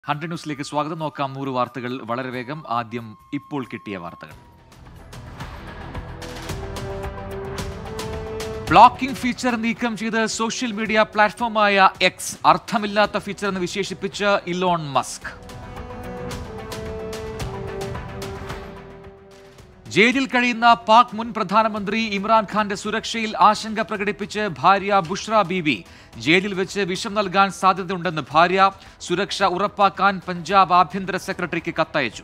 hundred ന്യൂസിലേക്ക് സ്വാഗതം നോക്കാം നൂറ് വാർത്തകൾ വളരെ വേഗം ആദ്യം ഇപ്പോൾ കിട്ടിയ വാർത്തകൾ ബ്ലോക്കിംഗ് ഫീച്ചർ നീക്കം ചെയ്ത് സോഷ്യൽ മീഡിയ പ്ലാറ്റ്ഫോമായ എക്സ് അർത്ഥമില്ലാത്ത ഫീച്ചർ എന്ന് വിശേഷിപ്പിച്ച് ഇലോൺ മസ്ക് ജയിലിൽ കഴിയുന്ന പാക് മുൻ പ്രധാനമന്ത്രി ഇമ്രാൻഖാന്റെ സുരക്ഷയിൽ ആശങ്ക പ്രകടിപ്പിച്ച് ഭാര്യ ബുഷ്ര ബീബി ജയിലിൽ വെച്ച് വിഷം നൽകാൻ സാധ്യതയുണ്ടെന്ന് ഭാര്യ സുരക്ഷ ഉറപ്പാക്കാൻ പഞ്ചാബ് ആഭ്യന്തര സെക്രട്ടറിക്ക് കത്തയച്ചു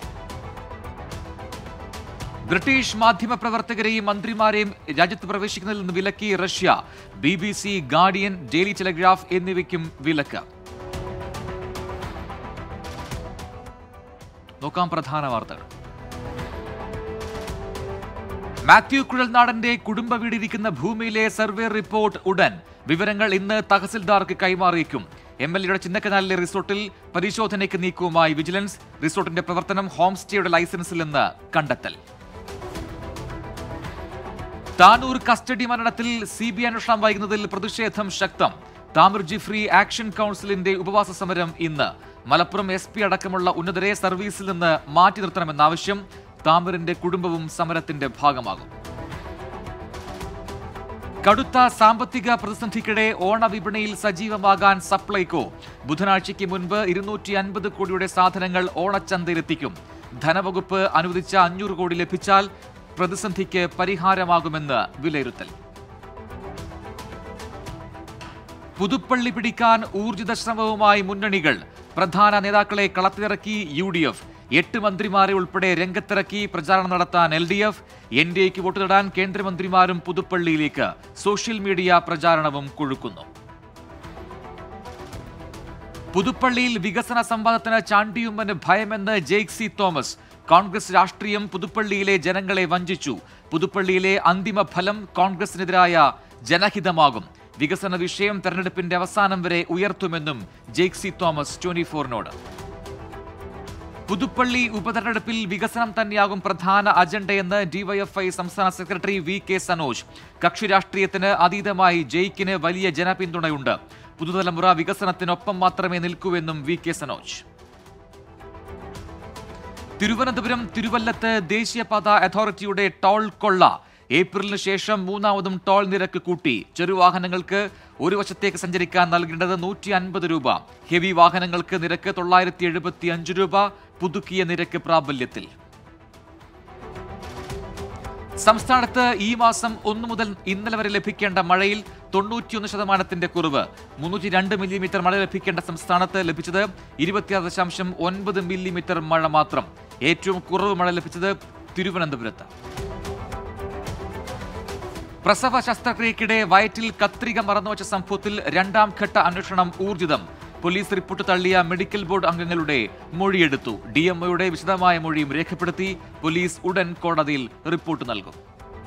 ബ്രിട്ടീഷ് മാധ്യമപ്രവർത്തകരെയും മന്ത്രിമാരെയും രാജ്യത്ത് പ്രവേശിക്കുന്നതിൽ നിന്ന് വിലക്കി Russia B B C Guardian Daily Telegraph എന്നിവയ്ക്കും വിലക്ക് നോക്കാം പ്രധാന വാർത്തകൾ മാത്യു കുഴൽനാടന്റെ കുടുംബ വീടിരിക്കുന്ന ഭൂമിയിലെ സർവേ റിപ്പോർട്ട് ഉടൻ വിവരങ്ങൾ ഇന്ന് തഹസിൽദാർക്ക് കൈമാറിയേക്കും എം എൽ എയുടെ ചിന്നക്കനാലിലെ റിസോർട്ടിൽ പരിശോധനയ്ക്ക് നീക്കവുമായി വിജിലൻസ് റിസോർട്ടിന്റെ പ്രവർത്തനം ഹോം സ്റ്റേയുടെ ലൈസൻസിൽ നിന്ന് കണ്ടെത്തൽ താനൂർ കസ്റ്റഡി മരണത്തിൽ സി ബി അന്വേഷണം വൈകുന്നതിൽ പ്രതിഷേധം ശക്തം താമർ ജിഫ്രി ആക്ഷൻ കൗൺസിലിന്റെ ഉപവാസ സമരം ഇന്ന് മലപ്പുറം എസ് പി അടക്കമുള്ള ഉന്നതരെ സർവീസിൽ നിന്ന് മാറ്റി നിർത്തണമെന്ന ആവശ്യം താമറിന്റെ കുടുംബവും സമരത്തിന്റെ ഭാഗമാകും കടുത്ത സാമ്പത്തിക പ്രതിസന്ധിക്കിടെ ഓണവിപണിയിൽ സജീവമാകാൻ സപ്ലൈകോ ബുധനാഴ്ചയ്ക്ക് മുൻപ് ഇരുന്നൂറ്റി അൻപത് കോടിയുടെ സാധനങ്ങൾ ഓണച്ചന്തയിലെത്തിക്കും ധനവകുപ്പ് അനുവദിച്ച അഞ്ഞൂറ് കോടി ലഭിച്ചാൽ പ്രതിസന്ധിക്ക് പരിഹാരമാകുമെന്ന് വിലയിരുത്തൽ പുതുപ്പള്ളി പിടിക്കാൻ ഊർജിത ശ്രമവുമായി മുന്നണികൾ പ്രധാന നേതാക്കളെ കളത്തിലിറക്കി യു ഡി എഫ് എട്ട് മന്ത്രിമാരെ ഉൾപ്പെടെ രംഗത്തിറക്കി പ്രചാരണം നടത്താൻ L D F N D എക്ക് വോട്ട് തേടാൻ കേന്ദ്രമന്ത്രിമാരും പുതുപ്പള്ളിയിലേക്ക് സോഷ്യൽ മീഡിയ പ്രചാരണവും കൊഴുക്കുന്നു പുതുപ്പള്ളിയിൽ വികസന സംവാദത്തിന് ചാണ്ടിയുമ്മന് ഭയമെന്ന് ജെയ്ക് സി തോമസ് കോൺഗ്രസ് രാഷ്ട്രീയം പുതുപ്പള്ളിയിലെ ജനങ്ങളെ വഞ്ചിച്ചു പുതുപ്പള്ളിയിലെ അന്തിമ ഫലം കോൺഗ്രസിനെതിരായ ജനഹിതമാകും വികസന വിഷയം തെരഞ്ഞെടുപ്പിന്റെ അവസാനം വരെ ഉയർത്തുമെന്നും ജെയ്ക് സി തോമസ് ട്വന്റി ഫോറിനോട് പുതുപ്പള്ളി ഉപതെരഞ്ഞെടുപ്പിൽ വികസനം തന്നെയാകും പ്രധാന അജണ്ടയെന്ന് ഡിവൈഎഫ്ഐ സംസ്ഥാന സെക്രട്ടറി വി കെ സനോജ് കക്ഷി രാഷ്ട്രീയത്തിന് അതീതമായി ജയിക്കിന് വലിയ ജനപിന്തുണയുണ്ട് പുതുതലമുറ വികസനത്തിനൊപ്പം മാത്രമേ നിൽക്കൂവെന്നും വി കെ സനോജ് തിരുവനന്തപുരം തിരുവല്ലത്ത് ദേശീയപാത അതോറിറ്റിയുടെ ടോൾ കൊള്ള ഏപ്രിലിന് ശേഷം മൂന്നാമതും ടോൾ നിരക്ക് കൂട്ടി ചെറുവാഹനങ്ങൾക്ക് ഒരു വശത്തേക്ക് സഞ്ചരിക്കാൻ നൽകേണ്ടത് നൂറ്റി അൻപത് രൂപ ഹെവി വാഹനങ്ങൾക്ക് നിരക്ക് തൊള്ളായിരത്തി എഴുപത്തി അഞ്ച് രൂപ പുതുക്കിയ നിരക്ക് പ്രാബല്യത്തിൽ സംസ്ഥാനത്ത് ഈ മാസം ഒന്നു മുതൽ ഇന്നലെ വരെ ലഭിക്കേണ്ട മഴയിൽ തൊണ്ണൂറ്റിയൊന്ന് ശതമാനത്തിന്റെ കുറവ് മുന്നൂറ്റി രണ്ട് മില്ലിമീറ്റർ മഴ ലഭിക്കേണ്ട സംസ്ഥാനത്ത് ലഭിച്ചത് ഇരുപത്തിയാറ് ദശാംശം ഒൻപത് മില്ലിമീറ്റർ മഴ മാത്രം ഏറ്റവും കുറവ് മഴ ലഭിച്ചത് തിരുവനന്തപുരത്ത് പ്രസവ ശസ്ത്രക്രിയക്കിടെ വയറ്റിൽ കത്രിക മറന്നുവച്ച സംഭവത്തിൽ രണ്ടാം ഘട്ട അന്വേഷണം ഊർജിതം പോലീസ് റിപ്പോർട്ട് തള്ളിയ മെഡിക്കൽ ബോർഡ് അംഗങ്ങളുടെ മൊഴിയെടുത്തു ഡി എംഒയുടെ വിശദമായ മൊഴിയും രേഖപ്പെടുത്തി പോലീസ് ഉടൻ കോടതിയിൽ റിപ്പോർട്ട് നൽകും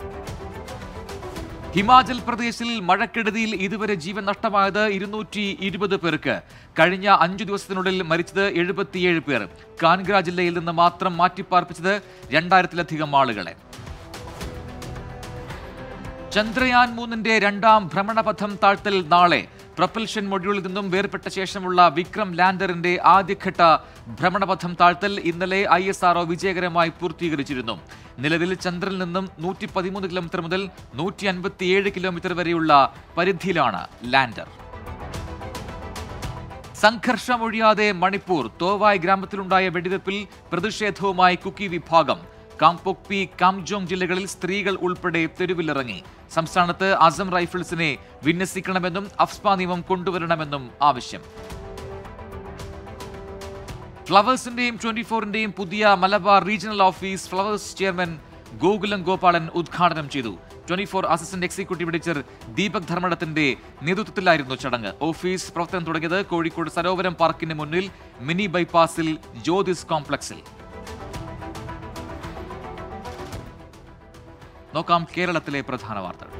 ഹിമാചൽ പ്രദേശിൽ മഴക്കെടുതിയിൽ ഇതുവരെ ജീവൻ നഷ്ടമായത് ഇരുന്നൂറ്റി ഇരുപത് പേർക്ക് കഴിഞ്ഞ അഞ്ചു ദിവസത്തിനുള്ളിൽ മരിച്ചത് എഴുപത്തിയേഴ് പേർ കാൻഗ്ര ജില്ലയിൽ നിന്ന് മാത്രം മാറ്റിപ്പാർപ്പിച്ചത് രണ്ടായിരത്തിലധികം ആളുകളെ ചന്ദ്രയാൻ മൂന്നിന്റെ രണ്ടാം ഭ്രമണപഥം താഴ്ത്തൽ നാളെ പ്രൊപ്പൽഷൻ മൊഡ്യൂളിൽ നിന്നും വേർപെട്ട ശേഷമുള്ള വിക്രം ലാൻഡറിന്റെ ആദ്യഘട്ട ഭ്രമണപഥം താഴ്ത്തൽ ഇന്നലെ ഐ എസ് ആർഒ വിജയകരമായി പൂർത്തീകരിച്ചിരുന്നു നിലവിൽ ചന്ദ്രനിൽ നിന്നും നൂറ്റി പതിമൂന്ന് കിലോമീറ്റർ മുതൽ നൂറ്റി അൻപത്തിയേഴ് കിലോമീറ്റർ വരെയുള്ള പരിധിയിലാണ് ലാൻഡർ സംഘർഷമൊഴിയാതെ മണിപ്പൂർ തോവായ് ഗ്രാമത്തിലുണ്ടായ വെടിവെപ്പിൽ പ്രതിഷേധവുമായി കുക്കി വിഭാഗം കാംപോക്പി കാംജോങ് ജില്ലകളിൽ സ്ത്രീകൾ ഉൾപ്പെടെ തെരുവിലിറങ്ങി സംസ്ഥാനത്ത് അസം റൈഫിൾസിനെ വിന്യസിക്കണമെന്നും അഫ്സ്പ നിയമം കൊണ്ടുവരണമെന്നും ആവശ്യം ഫ്ലവേഴ്സിന്റെയും ട്വന്റി ഫോറിന്റെയും പുതിയ Malabar regional office Flowers chairman Gokulam Gopalan ഉദ്ഘാടനം ചെയ്തു twenty four assistant executive editor Deepak ധർമ്മടത്തിന്റെ നേതൃത്വത്തിലായിരുന്നു ചടങ്ങ് ഓഫീസ് പ്രവർത്തനം തുടങ്ങിയത് കോഴിക്കോട് സരോവരം പാർക്കിന് മുന്നിൽ മിനി ബൈപ്പാസിൽ ജ്യോതിസ് കോംപ്ലക്സിൽ നോക്കാം കേരളത്തിലെ പ്രധാന വാർത്തകൾ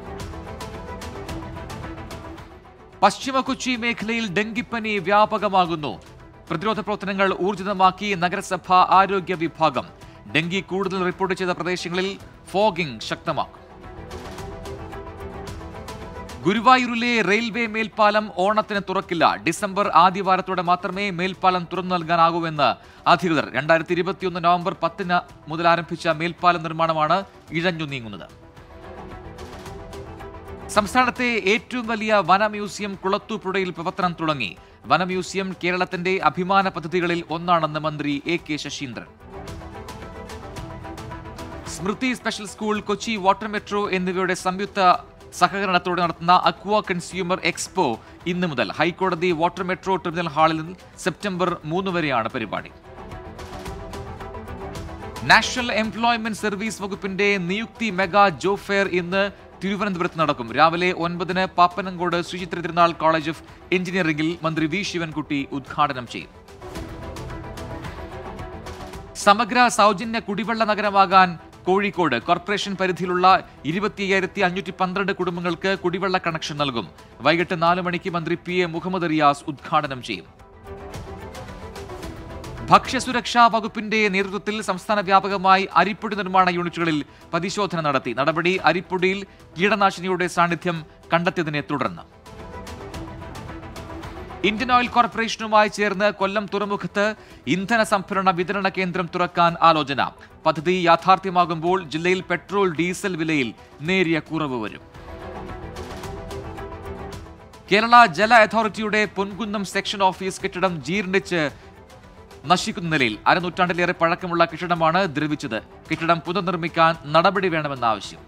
പശ്ചിമ കൊച്ചി മേഖലയിൽ ഡെങ്കിപ്പനി വ്യാപകമാകുന്നു പ്രതിരോധ പ്രവർത്തനങ്ങൾ ഊർജിതമാക്കി നഗരസഭ ആരോഗ്യ വിഭാഗം ഡെങ്കി കൂടുതൽ റിപ്പോർട്ട് ചെയ്ത പ്രദേശങ്ങളിൽ ഫോഗിംഗ് ശക്തമാക്കും ഗുരുവായൂരിലെ റെയിൽവേ മേൽപ്പാലം ഓണത്തിന് തുറക്കില്ല ഡിസംബർ ആദ്യവാരത്തോടെ മാത്രമേ മേൽപ്പാലം തുറന്നു നൽകാനാകൂവെന്ന് അധികൃതർ രണ്ടായിരത്തി ഇരുപത്തിയൊന്ന് നവംബർ പത്തിന് മുതൽ ആരംഭിച്ച മേൽപ്പാല നിർമ്മാണമാണ് ഇഴഞ്ഞു നീങ്ങുന്നത് സംസ്ഥാനത്തെ ഏറ്റവും വലിയ വന മ്യൂസിയം കുളത്തൂപ്പുഴയിൽ പ്രവർത്തനം തുടങ്ങി വന മ്യൂസിയം കേരളത്തിന്റെ അഭിമാന പദ്ധതികളിൽ ഒന്നാണെന്ന് മന്ത്രി A K Saseendran Smriti special school Kochi water metro എന്നിവയുടെ സംയുക്ത സഹകരണത്തോടെ നടത്തുന്ന അക്വ കൺസ്യൂമർ എക്സ്പോ ഇന്ന് മുതൽ ഹൈക്കോടതി വാട്ടർ മെട്രോ ടെർമിനൽ ഹാളിൽ സെപ്റ്റംബർ മൂന്ന് വരെയാണ് പരിപാടി നാഷണൽ എംപ്ലോയ്മെന്റ് സർവീസ് വകുപ്പിന്റെ നിയുക്തി മെഗാ ജോബ് ഫെയർ ഇന്ന് തിരുവനന്തപുരത്ത് നടക്കും രാവിലെ ഒൻപതിന് പാപ്പനങ്കോട് ശ്രീചിത്ര തിരുനാൾ കോളേജ് ഓഫ് എഞ്ചിനീയറിംഗിൽ മന്ത്രി വി ശിവൻകുട്ടി ഉദ്ഘാടനം ചെയ്യും സമഗ്ര സൗജന്യ കുടിവെള്ള നഗരമാകാൻ കോഴിക്കോട് കോർപ്പറേഷൻ പരിധിയിലുള്ള ഇരുപത്തി അയ്യായിരത്തി അഞ്ഞൂറ്റി പന്ത്രണ്ട് കുടുംബങ്ങൾക്ക് കുടിവെള്ള കണക്ഷൻ നൽകും വൈകിട്ട് നാല് മണിക്ക് മന്ത്രി പി എ മുഹമ്മദ് റിയാസ് ഉദ്ഘാടനം ചെയ്യും ഭക്ഷ്യസുരക്ഷാ വകുപ്പിന്റെ നേതൃത്വത്തിൽ സംസ്ഥാന വ്യാപകമായി അരിപ്പൊടി നിർമ്മാണ യൂണിറ്റുകളിൽ പരിശോധന നടത്തി നടപടി അരിപ്പൊടിയിൽ കീടനാശിനിയുടെ സാന്നിധ്യം കണ്ടെത്തിയതിനെ തുടർന്ന് ഇന്ത്യൻ ഓയിൽ കോർപ്പറേഷനുമായി ചേർന്ന് കൊല്ലം തുറമുഖത്ത് ഇന്ധന സംഭരണ വിതരണ കേന്ദ്രം തുറക്കാൻ ആലോചന പദ്ധതി യാഥാർത്ഥ്യമാകുമ്പോൾ ജില്ലയിൽ പെട്രോൾ ഡീസൽ വിലയിൽ നേരിയ കുറവ് വരും കേരള ജല അതോറിറ്റിയുടെ പൊൻകുന്നം സെക്ഷൻ ഓഫീസ് കെട്ടിടം ജീർണിച്ച് നശിക്കുന്ന നിലയിൽ അരനൂറ്റാണ്ടിലേറെ പഴക്കമുള്ള കെട്ടിടമാണ് ദ്രവിച്ചത് കെട്ടിടം പുനർനിർമ്മിക്കാൻ നടപടി വേണമെന്ന ആവശ്യം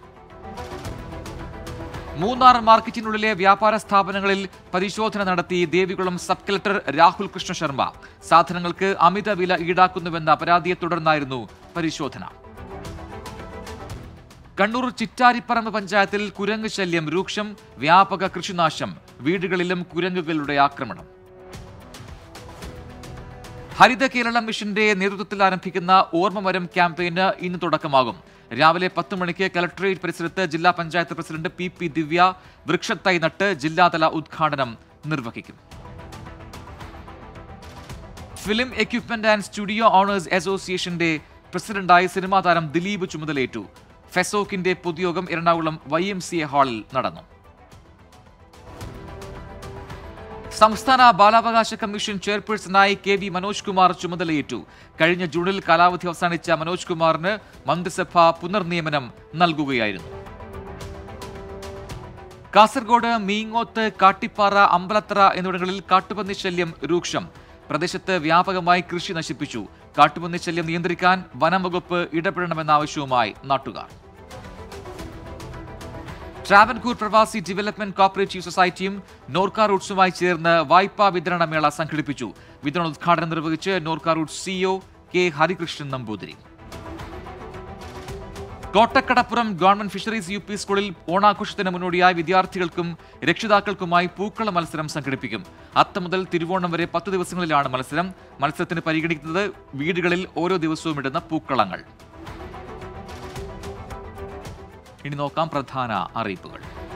മൂന്നാർ മാർക്കറ്റിനുള്ളിലെ വ്യാപാര സ്ഥാപനങ്ങളിൽ പരിശോധന നടത്തി ദേവികുളം സബ് കളക്ടർ രാഹുൽ കൃഷ്ണ ശർമ്മ സാധനങ്ങൾക്ക് അമിത വില ഈടാക്കുന്നുവെന്ന പരാതിയെ തുടർന്നായിരുന്നു പരിശോധന കണ്ണൂർ ചിറ്റാരിപ്പറമ്പ് പഞ്ചായത്തിൽ കുരങ്ങ് ശല്യം രൂക്ഷം വ്യാപക കൃഷിനാശം വീടുകളിലും കുരങ്ങുകളുടെ ആക്രമണം ഹരിത കേരളം മിഷന്റെ നേതൃത്വത്തിൽ ആരംഭിക്കുന്ന ഓർമ്മമരം ക്യാമ്പയിന് ഇന്ന് തുടക്കമാകും രാവിലെ പത്ത് മണിക്ക് കലക്ടറേറ്റ് പരിസരത്ത് ജില്ലാ panchayat president P P Divya വൃക്ഷത്തൈ നട്ട് ജില്ലാതല ഉദ്ഘാടനം നിർവഹിക്കും film equipment and studio owners അസോസിയേഷന്റെ പ്രസിഡന്റായി സിനിമാ താരം ദിലീപ് ചുമതലയേറ്റു ഫെസോക്കിന്റെ പൊതുയോഗം Ernakulam Y M C A ഹാളിൽ നടന്നു സംസ്ഥാന ബാലാവകാശ കമ്മീഷൻ ചെയർപേഴ്സണായി കെ വി മനോജ് കുമാർ ചുമതലയേറ്റു കഴിഞ്ഞ ജൂണിൽ കാലാവധി അവസാനിച്ച മനോജ് കുമാറിന് മന്ത്രിസഭ പുനർനിയമനം നൽകുകയായിരുന്നു കാസർഗോഡ് മീങ്ങോത്ത് കാട്ടിപ്പാറ അമ്പലത്തറ എന്നിവിടങ്ങളിൽ കാട്ടുപന്നി ശല്യം രൂക്ഷം പ്രദേശത്ത് വ്യാപകമായി കൃഷി നശിപ്പിച്ചു കാട്ടുപന്നി ശല്യം നിയന്ത്രിക്കാൻ വനം വകുപ്പ് ഇടപെടണമെന്ന ആവശ്യവുമായി നാട്ടുകാർ ട്രാവൻകൂർ പ്രവാസി ഡെവലപ്മെന്റ് കോപ്പറേറ്റീവ് സൊസൈറ്റിയും നോർക്ക റൂട്ട്സുമായി ചേർന്ന് വായ്പാ വിതരണ മേള സംഘടിപ്പിച്ചു വിതരണ ഉദ്ഘാടനം നിർവഹിച്ച് Norka Roots CEO K Harikrishnan Namboothiri Kottakkadappuram government fisheries U P സ്കൂളിൽ ഓണാഘോഷത്തിന് മുന്നോടിയായി വിദ്യാർത്ഥികൾക്കും രക്ഷിതാക്കൾക്കുമായി പൂക്കള മത്സരം സംഘടിപ്പിക്കും അത്തം മുതൽ തിരുവോണം വരെ പത്ത് ദിവസങ്ങളിലാണ് മത്സരം മത്സരത്തിന് പരിഗണിക്കുന്നത് വീടുകളിൽ ഓരോ ദിവസവും ഇടുന്ന പൂക്കളങ്ങൾ ഇനി നോക്കാം പ്രധാന അറിയിപ്പുകൾ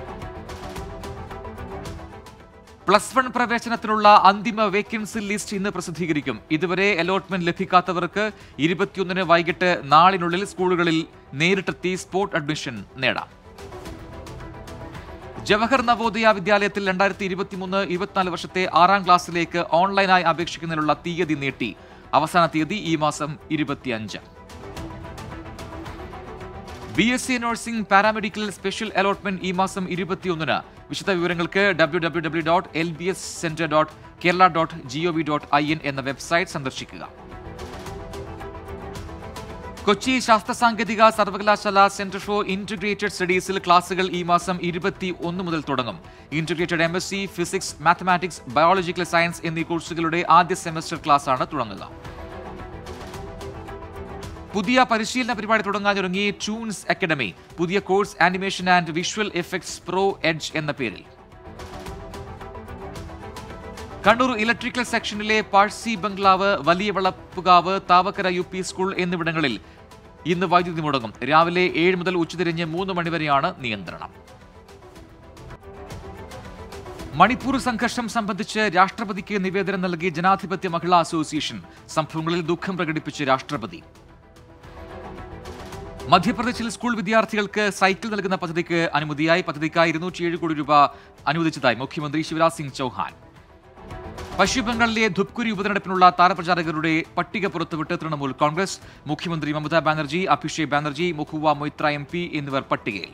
പ്ലസ് വൺ പ്രവേശനത്തിനുള്ള അന്തിമ വേക്കൻസി ലിസ്റ്റ് ഇന്ന് പ്രസിദ്ധീകരിക്കും ഇതുവരെ അലോട്ട്മെന്റ് ലഭിക്കാത്തവർക്ക് ഇരുപത്തിയൊന്നിന് വൈകിട്ട് നാളിനുള്ളിൽ സ്കൂളുകളിൽ നേരിട്ടെത്തി സ്പോട്ട് അഡ്മിഷൻ നേടാം ജവഹർ നവോദയ വിദ്യാലയത്തിൽ രണ്ടായിരത്തി ഇരുപത്തിമൂന്ന് ഇരുപത്തിനാല് വർഷത്തെ ആറാം ക്ലാസ്സിലേക്ക് ഓൺലൈനായി അപേക്ഷിക്കുന്നതിനുള്ള തീയതി നീട്ടി അവസാന തീയതി ഈ മാസം ഇരുപത്തിയഞ്ച് B S C nursing paramedical special allotment ഈ മാസം ഇരുപത്തിയൊന്നിന് വിശദ വിവരങ്ങൾക്ക് W W W dot L B S centre dot Kerala dot G O V dot I N എന്ന വെബ്സൈറ്റ് സന്ദർശിക്കുക കൊച്ചി ശാസ്ത്ര സാങ്കേതിക സർവകലാശാല സെന്റർ ഫോർ ഇന്റഗ്രേറ്റഡ് സ്റ്റഡീസിൽ ക്ലാസുകൾ ഈ മാസം ഇരുപത്തി ഒന്ന് മുതൽ തുടങ്ങും integrated M S C physics mathematics biological science എന്നീ കോഴ്സുകളുടെ ആദ്യ സെമസ്റ്റർ ക്ലാസ്സാണ് തുടങ്ങുക പുതിയ പരിശീലന പരിപാടി തുടങ്ങാനൊരുങ്ങി ട്യൂൺസ് അക്കാഡമി പുതിയ course animation and visual effects pro edge എന്ന പേരിൽ കണ്ണൂർ ഇലക്ട്രിക്കൽ സെക്ഷനിലെ പാഴ്സി ബംഗ്ലാവ് വലിയ Valappukavu Thavakkara U P school എന്നിവിടങ്ങളിൽ ഇന്ന് വൈദ്യുതി മുടങ്ങും രാവിലെ ഏഴ് മുതൽ ഉച്ചതിരിഞ്ഞ് മൂന്ന് മണിവരെയാണ് നിയന്ത്രണം മണിപ്പൂർ സംഘർഷം സംബന്ധിച്ച് രാഷ്ട്രപതിക്ക് നിവേദനം നൽകി ജനാധിപത്യ മഹിളാ അസോസിയേഷൻ സംഭവങ്ങളിൽ ദുഃഖം പ്രകടിപ്പിച്ച് രാഷ്ട്രപതി മധ്യപ്രദേശിൽ സ്കൂൾ വിദ്യാർത്ഥികൾക്ക് സൈക്കിൾ നൽകുന്ന പദ്ധതിക്ക് അനുമതിയായി പദ്ധതിക്കായി ഇരുന്നൂറ്റിയേഴ് കോടി രൂപ അനുവദിച്ചതായി മുഖ്യമന്ത്രി ശിവരാജ് സിംഗ് ചൌഹാൻ പശ്ചിമബംഗാളിലെ ധുപ്കുരി ഉപതെരഞ്ഞെടുപ്പിനുള്ള താരപ്രചാരകരുടെ പട്ടിക പുറത്തുവിട്ട് തൃണമൂൽ കോൺഗ്രസ് മുഖ്യമന്ത്രി മമതാ ബാനർജി അഭിഷേക് ബാനർജി മുഖുവ മൊയ്ത്ര എം പി എന്നിവർ പട്ടികയിൽ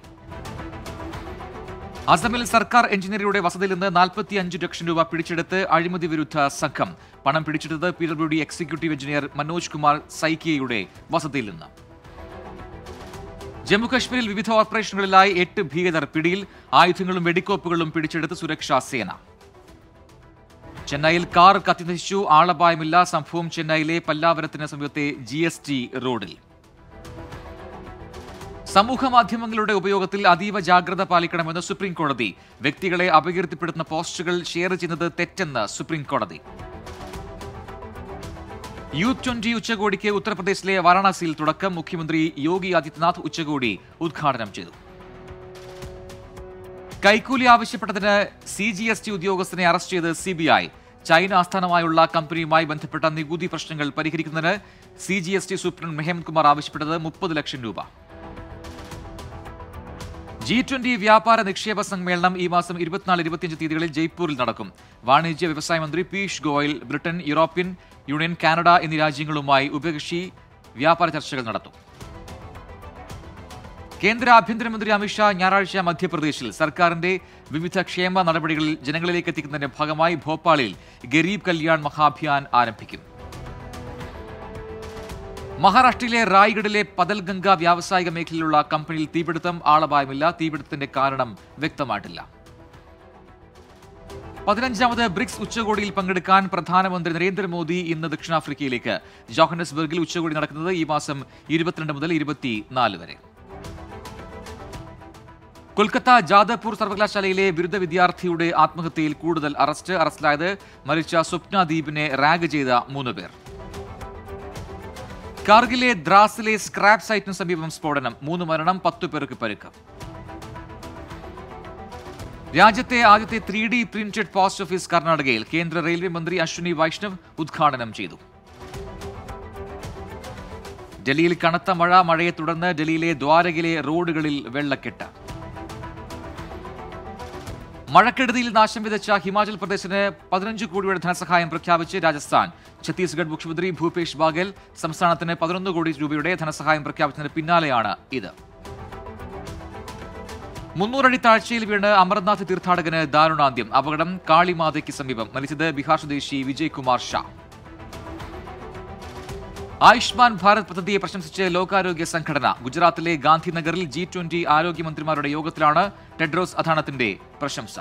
അസമിൽ സർക്കാർ എഞ്ചിനീയറുടെ വസതിയിൽ നിന്ന് നാൽപ്പത്തി അഞ്ച് ലക്ഷം രൂപ പിടിച്ചെടുത്ത് അഴിമതി വിരുദ്ധ സംഘം പണം പിടിച്ചെടുത്തത് P W D executive engineer Manoj Kumar സൈക്കിയയുടെ വസതിയിൽ നിന്ന് ജമ്മുകശ്മീരിൽ വിവിധ ഓപ്പറേഷനുകളിലായി എട്ട് ഭീകരർ പിടിയിൽ ആയുധങ്ങളും വെടിക്കോപ്പുകളും പിടിച്ചെടുത്ത് സുരക്ഷാ സേന ചെന്നൈയിൽ കാർ കത്തിനശിച്ചു ആളപായമില്ല സംഭവം ചെന്നൈയിലെ പല്ലാവരത്തിന് സമീപത്തെ ജി എസ് ടി റോഡിൽ സമൂഹ മാധ്യമങ്ങളുടെ ഉപയോഗത്തിൽ അതീവ ജാഗ്രത പാലിക്കണമെന്ന് സുപ്രീം കോടതി വ്യക്തികളെ അപകീർത്തിപ്പെടുത്തുന്ന പോസ്റ്റുകൾ ഷെയർ ചെയ്യുന്നത് തെറ്റെന്ന് സുപ്രീം കോടതി യൂത്ത് ട്വന്റി ഉച്ചകോടിക്ക് ഉത്തർപ്രദേശിലെ വാരാണസിയിൽ തുടക്കം മുഖ്യമന്ത്രി യോഗി ആദിത്യനാഥ് ഉച്ചകോടി ഉദ്ഘാടനം ചെയ്തു കൈക്കൂലി ആവശ്യപ്പെട്ടതിന് സി ജി എസ് ടി ഉദ്യോഗസ്ഥനെ അറസ്റ്റ് ചെയ്ത് സി ബി ഐ ചൈന ആസ്ഥാനമായുള്ള കമ്പനിയുമായി ബന്ധപ്പെട്ട നികുതി പ്രശ്നങ്ങൾ പരിഹരിക്കുന്നതിന് C G S T superintendent മെഹമത് കുമാർ ആവശ്യപ്പെട്ടത് മുപ്പത് ലക്ഷം രൂപ ജി ട്വന്റി വ്യാപാര നിക്ഷേപ സമ്മേളനം ഈ മാസം ഇരുപത്തിനാല് ഇരുപത്തിയഞ്ച് തീയതികളിൽ ജയ്പൂരിൽ നടക്കും വാണിജ്യ വ്യവസായ മന്ത്രി Piyush Goyal Britain European Union Canada എന്നീ രാജ്യങ്ങളുമായി ഉഭയകക്ഷി വ്യാപാര ചർച്ചകൾ നടത്തും കേന്ദ്ര ആഭ്യന്തരമന്ത്രി അമിത്ഷാ ഞായറാഴ്ച മധ്യപ്രദേശിൽ സർക്കാരിന്റെ വിവിധ ക്ഷേമ നടപടികളിൽ ജനങ്ങളിലേക്ക് എത്തിക്കുന്നതിന്റെ ഭാഗമായി ഭോപ്പാളിൽ ഗരീബ് കല്യാൺ മഹാഭിയാൻ ആരംഭിക്കും മഹാരാഷ്ട്രയിലെ റായ്ഗഡിലെ പതൽഗംഗ വ്യാവസായിക മേഖലയിലുള്ള കമ്പനിയിൽ തീപിടുത്തം ആളപായമില്ല തീപിടുത്തത്തിന്റെ കാരണം വ്യക്തമായിട്ടില്ല പതിനഞ്ചാമത് ബ്രിക്സ് ഉച്ചകോടിയിൽ പങ്കെടുക്കാൻ പ്രധാനമന്ത്രി നരേന്ദ്രമോദി ഇന്ന് ദക്ഷിണാഫ്രിക്കയിലേക്ക് ജോഹന്നസ്ബർഗിൽ ഉച്ചകോടി നടക്കുന്നത് ഈ മാസം ഇരുപത്തിരണ്ട് മുതൽ ഇരുപത്തിനാല് വരെ കൊൽക്കത്ത ജാദവ്പൂർ സർവകലാശാലയിലെ ബിരുദ വിദ്യാർത്ഥിയുടെ ആത്മഹത്യയിൽ കൂടുതൽ അറസ്റ്റ് അറസ്റ്റിലായത് മരിച്ച സ്വപ്ന ദ്വീപിനെ റാഗ് ചെയ്ത മൂന്ന് പേർ കാർഗിലെ ദ്രാസിലെ സ്ക്രാപ്പ് സൈറ്റിന് സമീപം സ്ഫോടനം മൂന്ന് മരണം പത്തു പേർക്ക് പരിക്ക് രാജ്യത്തെ ആദ്യത്തെ three D printed post office കർണാടകയിൽ കേന്ദ്ര റെയിൽവേ മന്ത്രി അശ്വിനി വൈഷ്ണവ് ഉദ്ഘാടനം ചെയ്തു ഡൽഹിയിൽ കനത്ത മഴ മഴയെ തുടർന്ന് ഡൽഹിയിലെ ദ്വാരകയിലെ റോഡുകളിൽ വെള്ളക്കെട്ട് മഴക്കെടുതിയിൽ നാശം വിതച്ച ഹിമാചൽ പ്രദേശിന് പതിനഞ്ച് കോടിയുടെ ധനസഹായം പ്രഖ്യാപിച്ച് രാജസ്ഥാൻ ഛത്തീസ്ഗഡ് മുഖ്യമന്ത്രി ഭൂപേഷ് ബാഗേൽ സംസ്ഥാനത്തിന് പതിനൊന്ന് കോടി രൂപയുടെ ധനസഹായം പ്രഖ്യാപിച്ചതിന് പിന്നാലെയാണ് ഇത് മുന്നൂറടി താഴ്ചയിൽ വീണ് അമർനാഥ് തീർത്ഥാടകന് ദാരുണാന്ത്യം അപകടം കാളിമാതയ്ക്ക് സമീപം മരിച്ചത് ബീഹാർ സ്വദേശി വിജയ് കുമാർ ഷാ ആയുഷ്മാൻ ഭാരത് പദ്ധതിയെ പ്രശംസിച്ച് ലോകാരോഗ്യ സംഘടന ഗുജറാത്തിലെ ഗാന്ധിനഗറിൽ ജി ട്വന്റി ആരോഗ്യമന്ത്രിമാരുടെ യോഗത്തിലാണ് ടെഡ്രോസ് അഥാനത്തിന്റെ പ്രശംസ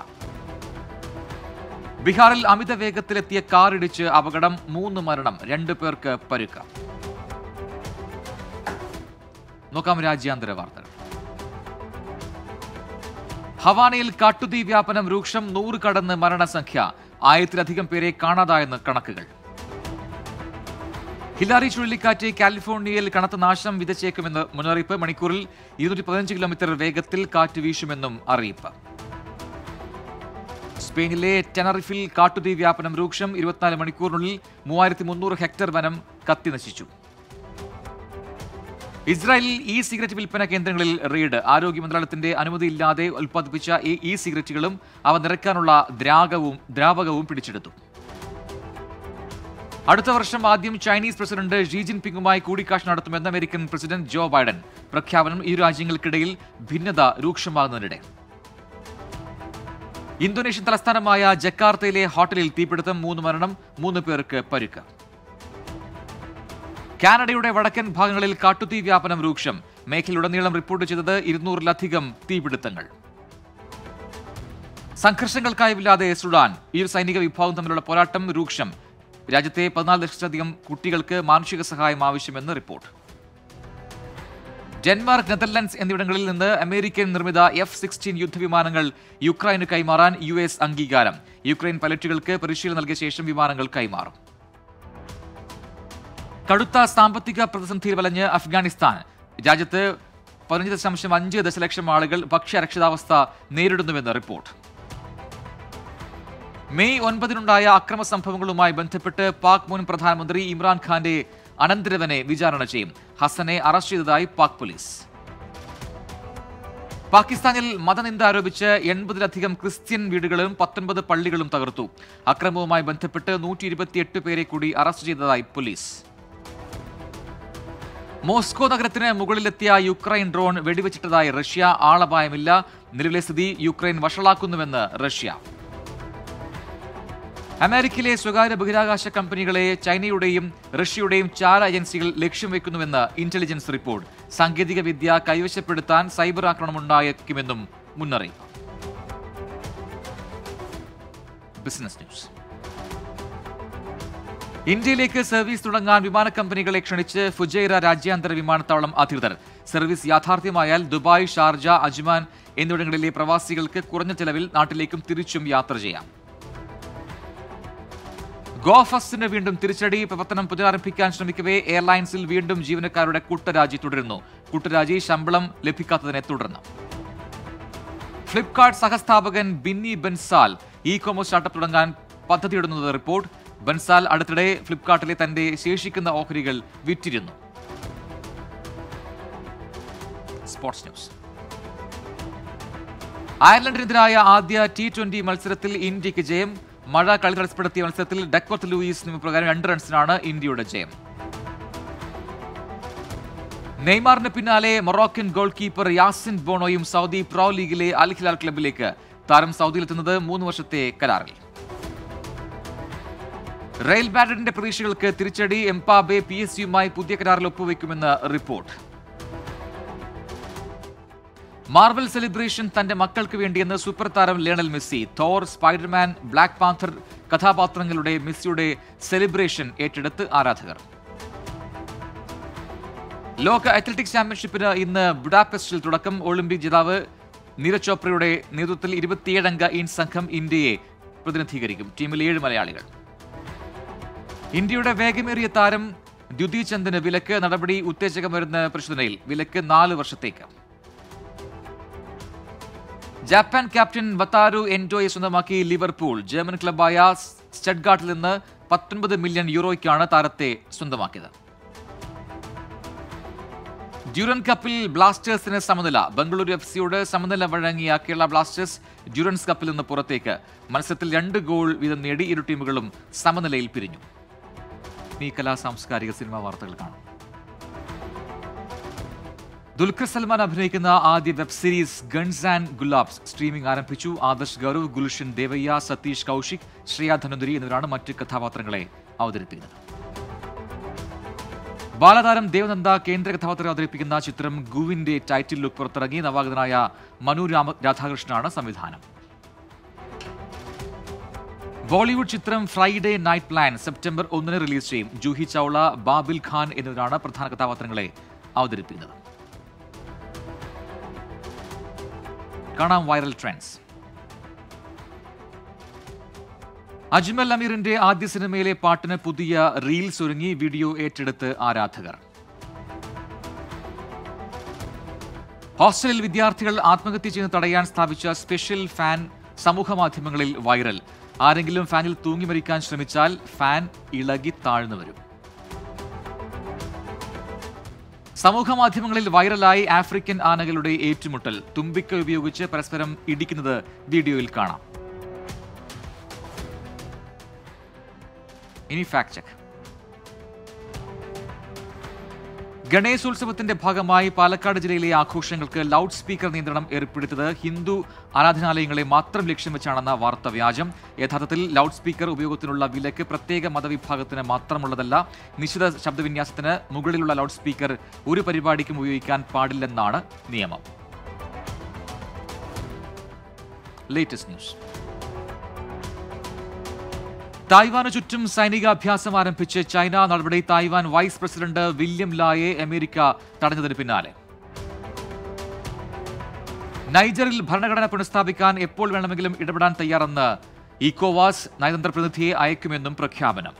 ബീഹാറിൽ അമിത വേഗത്തിലെത്തിയ കാർ ഇടിച്ച് അപകടം മൂന്ന് മരണം രണ്ടു പേർക്ക് പരുക്ക് നോക്കാം രാജ്യാന്തര വാർത്തകൾ ഹവാനയിൽ കാട്ടുതീ വ്യാപനം രൂക്ഷം നൂറ് കടന്ന് മരണസംഖ്യ ആയിരത്തിലധികം പേരെ കാണാതായെന്ന് കണക്കുകൾ ഹിലാരി ചുഴലിക്കാറ്റ് കാലിഫോർണിയയിൽ കനത്ത നാശം വിതച്ചേക്കുമെന്ന് മുന്നറിയിപ്പ് മണിക്കൂറിൽ ഇരുന്നൂറ്റി പതിനഞ്ച് കിലോമീറ്റർ വേഗത്തിൽ കാറ്റ് വീശുമെന്നും അറിയിപ്പ് സ്പെയിനിലെ ടെനറിഫിൽ കാട്ടുതീ വ്യാപനം രൂക്ഷം ഇരുപത്തിനാല് മണിക്കൂറിനുള്ളിൽ മൂവായിരത്തി മുന്നൂറ് ഹെക്ടർ വനം കത്തിനശിച്ചു ഇസ്രായേലിൽ ഇ സിഗരറ്റ് വിൽപ്പന കേന്ദ്രങ്ങളിൽ റെയ്ഡ് ആരോഗ്യ മന്ത്രാലയത്തിന്റെ അനുമതിയില്ലാതെ ഉൽപ്പാദിപ്പിച്ച ഈ ഇ സിഗരറ്റുകളും അവ നിറയ്ക്കാനുള്ള ദ്രാവകവും ദ്രാവകവും പിടിച്ചെടുത്തു അടുത്ത വർഷം ആദ്യം ചൈനീസ് പ്രസിഡന്റ് ഷീ ജിൻപിങ്ങുമായി കൂടിക്കാഴ്ച നടത്തുമെന്ന് അമേരിക്കൻ പ്രസിഡന്റ് ജോ ബൈഡൻ പ്രഖ്യാപനം ഇരു രാജ്യങ്ങൾക്കിടയിൽ ഭിന്നത രൂക്ഷമാകുന്നതിനിടെ ഇന്തോനേഷ്യൻ തലസ്ഥാനമായ ജക്കാർത്തയിലെ ഹോട്ടലിൽ തീപിടുത്തം മൂന്ന് മരണം മൂന്ന് പേർക്ക് പരുക്ക് കാനഡയുടെ വടക്കൻ ഭാഗങ്ങളിൽ കാട്ടുതീ വ്യാപനം രൂക്ഷം മേഖലയിലുടനീളം റിപ്പോർട്ട് ചെയ്തത് ഇരുന്നൂറിലധികം തീപിടുത്തങ്ങൾ സംഘർഷങ്ങൾക്കായില്ലാതെ സുഡാൻ ഇരു സൈനിക വിഭാഗം തമ്മിലുള്ള പോരാട്ടം രൂക്ഷം രാജ്യത്തെ പതിനാല് ലക്ഷത്തിലധികം കുട്ടികൾക്ക് മാനുഷിക സഹായം ആവശ്യമെന്ന് റിപ്പോർട്ട് ഡെൻമാർക്ക് നെതർലൻഡ്സ് എന്നിവിടങ്ങളിൽ നിന്ന് അമേരിക്കൻ നിർമ്മിത എഫ് സിക്സ്റ്റീൻ യുദ്ധവിമാനങ്ങൾ യുക്രൈന് കൈമാറാൻ യു എസ് അംഗീകാരം യുക്രൈൻ പൈലറ്റുകൾക്ക് പരിശീലനം നൽകിയ ശേഷം വിമാനങ്ങൾ കൈമാറും കടുത്ത സാമ്പത്തിക പ്രതിസന്ധിയിൽ വലഞ്ഞ് അഫ്ഗാനിസ്ഥാൻ രാജ്യത്ത് പതിനഞ്ച് ദശാംശം അഞ്ച് ദശലക്ഷം ആളുകൾ ഭക്ഷ്യ അരക്ഷിതാവസ്ഥ നേരിടുന്നുവെന്ന് റിപ്പോർട്ട് മെയ് ഒൻപതിനുണ്ടായ അക്രമ സംഭവങ്ങളുമായി ബന്ധപ്പെട്ട് പാക് മുൻ പ്രധാനമന്ത്രി ഇമ്രാൻഖാന്റെ അനന്തരവനെ വിചാരണ ചെയ്യും ഹസനെ അറസ്റ്റ് ചെയ്തതായി പാക് പോലീസ് പാകിസ്ഥാനിൽ മതനിന്ദ ആരോപിച്ച് എൺപതിലധികം ക്രിസ്ത്യൻ വീടുകളും പത്തൊൻപത് പള്ളികളും തകർത്തു അക്രമവുമായി ബന്ധപ്പെട്ട് നൂറ്റി ഇരുപത്തിയെട്ട് പേരെ കൂടി അറസ്റ്റ് ചെയ്തതായി പോലീസ് മോസ്കോ നഗരത്തിന് മുകളിലെത്തിയ യുക്രൈൻ ഡ്രോൺ വെടിവെച്ചിട്ടതായി റഷ്യ ആളപായമില്ല നിലവിലെ സ്ഥിതി യുക്രൈൻ വഷളാക്കുന്നുവെന്ന് റഷ്യ അമേരിക്കയിലെ സ്വകാര്യ ബഹിരാകാശ കമ്പനികളെ ചൈനയുടെയും റഷ്യയുടെയും ചാര ഏജൻസികൾ ലക്ഷ്യം വെക്കുന്നുവെന്ന് ഇന്റലിജൻസ് റിപ്പോർട്ട് സാങ്കേതിക വിദ്യ കൈവശപ്പെടുത്താൻ സൈബർ ആക്രമണമുണ്ടായേക്കുമെന്നും മുന്നറിയിപ്പ് ബിസിനസ് ന്യൂസ് ഇന്ത്യയിലേക്ക് സർവീസ് തുടങ്ങാൻ വിമാന കമ്പനികളെ ക്ഷണിച്ച് ഫുജൈറ രാജ്യാന്തര വിമാനത്താവളം അധികൃതർ സർവീസ് യാഥാർത്ഥ്യമായാൽ ദുബായ് ഷാർജ അജ്മാൻ എന്നിവിടങ്ങളിലെ പ്രവാസികൾക്ക് കുറഞ്ഞ ചെലവിൽ നാട്ടിലേക്കും തിരിച്ചും യാത്ര ചെയ്യാം ഗോഫസ്റ്റിന് വീണ്ടും തിരിച്ചടി പ്രവർത്തനം പുനരാരംഭിക്കാൻ ശ്രമിക്കവേ എയർലൈൻസിൽ വീണ്ടും ജീവനക്കാരുടെ കൂട്ടരാജി തുടരുന്നു കൂട്ടരാജി ശമ്പളം ലഭിക്കാത്തതിനെ തുടർന്ന് ഫ്ലിപ്കാർട്ട് സഹസ്ഥാപകൻ Binny Bansal e commerce startup തുടങ്ങാൻ പദ്ധതിയിടുന്നത് റിപ്പോർട്ട് ബൻസാൽ അടുത്തിടെ ഫ്ലിപ്കാർട്ടിലെ തന്റെ ശേഷിക്കുന്ന ഓഹരികൾ വിറ്റിരുന്നു സ്പോർട്സ് ന്യൂസ് അയർലൻഡിനെതിരായ ആദ്യ ടി ട്വന്റി മത്സരത്തിൽ ഇന്ത്യക്ക് ജയം മഴ കളി തടസ്സപ്പെടുത്തിയ മത്സരത്തിൽ ഡക്വർത്ത് ലൂയിസ് നിയമപ്രകാരം രണ്ട് റൺസിനാണ് ഇന്ത്യയുടെ ജയം നെയ്മാറിന് പിന്നാലെ മൊറോക്കൻ ഗോൾ കീപ്പർ യാസിൻ ബോണോയും സൗദി പ്രോ ലീഗിലെ അൽ ഹിലാൽ ക്ലബിലേക്ക് താരം സൗദിയിലെത്തുന്നത് മൂന്ന് വർഷത്തെ കരാറിൽ റയൽ മാഡ്രിഡിന്റെ പ്രതീക്ഷകൾക്ക് തിരിച്ചടി എംപാബെ പി എസ് സിയുമായി പുതിയ കരാറിൽ ഒപ്പുവെക്കുമെന്ന് റിപ്പോർട്ട് മാർവൽ സെലിബ്രേഷൻ തന്റെ മക്കൾക്ക് വേണ്ടിയെന്ന് സൂപ്പർ താരം Lionel Messi Thor Spiderman Black Panther കഥാപാത്രങ്ങളുടെ മെസ്സിയുടെ സെലിബ്രേഷൻ ഏറ്റെടുത്ത് ആരാധകർ ലോക അത്ലറ്റിക്സ് ചാമ്പ്യൻഷിപ്പിന് ഇന്ന് ബുഡാപെസ്റ്റിൽ തുടക്കം ഒളിമ്പിക് ജേതാവ് നീരജ് ചോപ്രയുടെ നേതൃത്വത്തിൽ ഇരുപത്തിയേഴംഗ ഇൻ സംഘം ഇന്ത്യയെ പ്രതിനിധീകരിക്കും ടീമിൽ ഏഴ് മലയാളികൾ ഇന്ത്യയുടെ വേഗമേറിയ താരം ദ്യുതി ചന്ദിന് വിലക്ക് നടപടി ഉത്തേജക മരുന്ന് പരിശോധനയിൽ വിലക്ക് നാല് വർഷത്തേക്ക് ജപ്പാൻ ക്യാപ്റ്റൻ വത്താരു എൻഡോയെ സ്വന്തമാക്കി ലിവർപൂൾ ജർമ്മൻ ക്ലബായ സ്റ്റഡ്ഗാർട്ടിൽ നിന്ന് പത്തൊൻപത് മില്യൺ യൂറോയ്ക്കാണ് താരത്തെ സ്വന്തമാക്കിയത് ഡ്യൂറൻ കപ്പിൽ ബ്ലാസ്റ്റേഴ്സിന് സമനില ബംഗളൂരു എഫ് സിയോട് സമനില വഴങ്ങിയ കേരള ബ്ലാസ്റ്റേഴ്സ് ഡ്യൂറൻസ് കപ്പിൽ നിന്ന് പുറത്തേക്ക് മത്സരത്തിൽ രണ്ട് ഗോൾ വീതം നേടി ഇരു ടീമുകളും സമനിലയിൽ പിരിഞ്ഞു ഈ കലാ സാംസ്കാരിക സിനിമാ വാർത്തകൾ കാണും ദുൽഖർ സൽമാൻ അഭിനയിക്കുന്ന ആദ്യ web series Guns and Gulaabs streaming ആരംഭിച്ചു ആദർശ് ഗൗരവ് ഗുൽഷൻ ദേവയ്യ സതീഷ് കൗശിക് ശ്രേയ ധനുധരി എന്നിവരാണ് മറ്റ് കഥാപാത്രങ്ങളെ അവതരിപ്പിക്കുന്നത് ബാലതാരം ദേവനന്ദ കേന്ദ്ര കഥാപാത്രം അവതരിപ്പിക്കുന്ന ചിത്രം ഗുവിന്റെ ടൈറ്റിൽ ലുക്ക് പുറത്തിറങ്ങി നവാഗതനായ മനു രാമ രാധാകൃഷ്ണനാണ് സംവിധാനം ബോളിവുഡ് ചിത്രം ഫ്രൈഡേ നൈറ്റ് പ്ലാൻ സെപ്റ്റംബർ ഒന്നിന് റിലീസ് ചെയ്യും ജൂഹി ചൗള ബാബിൽ ഖാൻ എന്നിവരാണ് പ്രധാന കഥാപാത്രങ്ങളെ അവതരിപ്പിക്കുന്നത് കാണാം വൈറൽ ട്രെൻഡ്സ് അജ്മൽ അമീറിന്റെ ആദ്യ സിനിമയിലെ പാട്ടിന് പുതിയ റീൽസ് ഒരുങ്ങി വീഡിയോ ഏറ്റെടുത്ത് ആരാധകർ ഹോസ്റ്റലിൽ വിദ്യാർത്ഥികൾ ആത്മഹത്യ ചെയ്യുന്നത് തടയാൻ സ്ഥാപിച്ച സ്പെഷ്യൽ ഫാൻ സമൂഹ മാധ്യമങ്ങളിൽ വൈറൽ ആരെങ്കിലും ഫാനിൽ തൂങ്ങി മരിക്കാൻ ശ്രമിച്ചാൽ ഫാൻ ഇളകി താഴ്ന്നു വരും സമൂഹ മാധ്യമങ്ങളിൽ വൈറലായി ആഫ്രിക്കൻ ആനകളുടെ ഏറ്റുമുട്ടൽ തുമ്പിക്ക ഉപയോഗിച്ച് പരസ്പരം ഇടിക്കുന്നത് വീഡിയോയിൽ കാണാം ഇനി ഫാക്ട് ചെക്ക് ഗണേശോത്സവത്തിന്റെ ഭാഗമായി പാലക്കാട് ജില്ലയിലെ ആഘോഷങ്ങൾക്ക് ലൗഡ് സ്പീക്കർ നിയന്ത്രണം ഏർപ്പെടുത്തിയത് ഹിന്ദു ആരാധനാലയങ്ങളെ മാത്രം ലക്ഷ്യം വെച്ചാണെന്ന വാർത്ത വ്യാജം യഥാർത്ഥത്തിൽ ലൗഡ് സ്പീക്കർ ഉപയോഗത്തിനുള്ള വിലക്ക് പ്രത്യേക മതവിഭാഗത്തിന് മാത്രമുള്ളതല്ല നിശ്ചിത ശബ്ദവിന്യാസത്തിന് മുകളിലുള്ള ലൗഡ് സ്പീക്കർ ഒരു പരിപാടിക്കും ഉപയോഗിക്കാൻ പാടില്ലെന്നാണ് നിയമം ലേറ്റസ്റ്റ് ന്യൂസ് തായ്വാന് ചുറ്റും സൈനികാഭ്യാസം ആരംഭിച്ച് ചൈന നടപടി തായ്വാൻ വൈസ് പ്രസിഡന്റ് വില്യം ലായെ അമേരിക്ക തടഞ്ഞതിന് പിന്നാലെ നൈജറിൽ ഭരണഘടന പുനഃസ്ഥാപിക്കാൻ എപ്പോൾ വേണമെങ്കിലും ഇടപെടാൻ തയ്യാറെന്ന് ഇക്കോവാസ് നയതന്ത്ര പ്രതിനിധിയെ അയക്കുമെന്നും പ്രഖ്യാപനം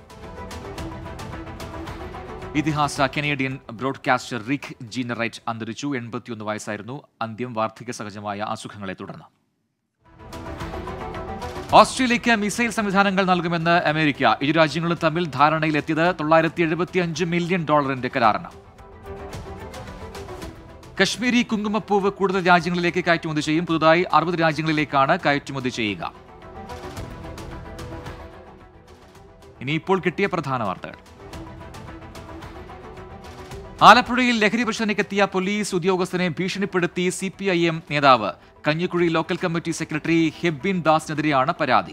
ഇതിഹാസ കനേഡിയൻ ബ്രോഡ്കാസ്റ്റർ റിക് ജീനറൈറ്റ് അന്തരിച്ചു എൺപത്തിയൊന്ന് വയസ്സായിരുന്നു അന്ത്യം വാർദ്ധക്യ സഹജമായ അസുഖങ്ങളെ തുടർന്ന് ഓസ്ട്രേലിയയ്ക്ക് മിസൈൽ സംവിധാനങ്ങൾ നൽകുമെന്ന് അമേരിക്ക ഇരു രാജ്യങ്ങളും തമ്മിൽ ധാരണയിലെത്തിയത് തൊള്ളായിരത്തി എഴുപത്തിയഞ്ച് മില്യൺ ഡോളറിന്റെ കരാറിന് കശ്മീരി കുങ്കുമപ്പൂവ് കൂടുതൽ രാജ്യങ്ങളിലേക്ക് കയറ്റുമതി ചെയ്യും പുതുതായി അറുപത് രാജ്യങ്ങളിലേക്കാണ് കയറ്റുമതി ചെയ്യുക ഇനി ഇപ്പോൾ കിട്ടിയ പ്രധാന വാർത്തകൾ ആലപ്പുഴയിൽ ലഹരി പരിശോധനയ്ക്കെത്തിയ പോലീസ് ഉദ്യോഗസ്ഥനെ ഭീഷണിപ്പെടുത്തി സി പി ഐ എം നേതാവ് Kanjikuzhi local committee secretary Hebin ദാസിനെതിരെയാണ് പരാതി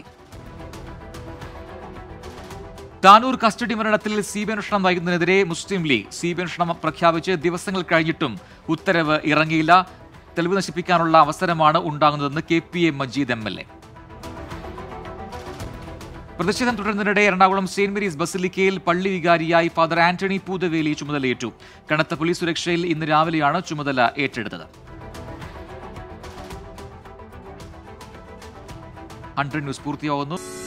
താനൂർ കസ്റ്റഡി മരണത്തിൽ സി ബി അന്വേഷണം വൈകുന്നതിനെതിരെ മുസ്ലിം ലീഗ് സി ബി അന്വേഷണം പ്രഖ്യാപിച്ച് ദിവസങ്ങൾ കഴിഞ്ഞിട്ടും ഉത്തരവ് ഇറങ്ങിയില്ല തെളിവ് നശിപ്പിക്കാനുള്ള അവസരമാണ് ഉണ്ടാകുന്നതെന്ന് K P A Majeed M L A പ്രതിഷേധം തുടരുന്നതിനിടെ എറണാകുളം സെയിന്റ് മേരീസ് ബസിലിക്കയിൽ പള്ളി വികാരിയായി ഫാദർ ആന്റണി പൂതവേലി ചുമതലയേറ്റു കനത്ത പോലീസ് സുരക്ഷയിൽ ഇന്ന് രാവിലെയാണ് ചുമതല ഏറ്റെടുത്തത് ഹൺഡ്രഡ് ന്യൂസ് പൂർത്തിയാവുന്നു